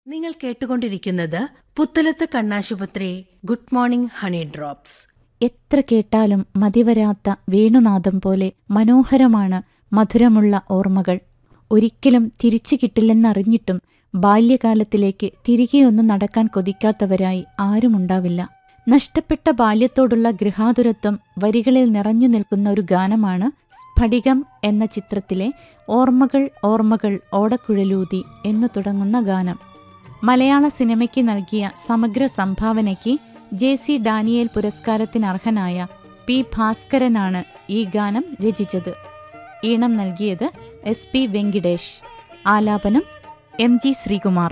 നിങ്ങൾ കേട്ടുകൊണ്ടിരിക്കുന്നത് പുത്തലത്ത് കണ്ണാശുപത്രി ഗുഡ് മോർണിംഗ് ഹണി ഡ്രോപ്സ് എത്ര കേട്ടാലും മതിവരാത്ത വേണുനാദം പോലെ മനോഹരമാണ് മധുരമുള്ള ഓർമ്മകൾ ഒരിക്കലും തിരിച്ചു കിട്ടില്ലെന്നറിഞ്ഞിട്ടും ബാല്യകാലത്തിലേക്ക് തിരികെയൊന്നും നടക്കാൻ കൊതിക്കാത്തവരായി ആരുമുണ്ടാവില്ല നഷ്ടപ്പെട്ട ബാല്യത്തോടുള്ള ഗൃഹാതുരത്വം വരികളിൽ നിറഞ്ഞു നിൽക്കുന്ന ഒരു ഗാനമാണ് സ്ഫടികം എന്ന ചിത്രത്തിലെ ഓർമ്മകൾ ഓർമ്മകൾ ഓടക്കുഴലൂതി എന്നു തുടങ്ങുന്ന ഗാനം മലയാള സിനിമയ്ക്ക് നൽകിയ സമഗ്ര സംഭാവനയ്ക്ക് ജെ സി ഡാനിയേൽ പുരസ്കാരത്തിന് അർഹനായ പി ഭാസ്കരനാണ് ഈ ഗാനം രചിച്ചത് ഈണം നൽകിയത് എസ് പി വെങ്കിടേഷ് ആലാപനം എം ജി ശ്രീകുമാർ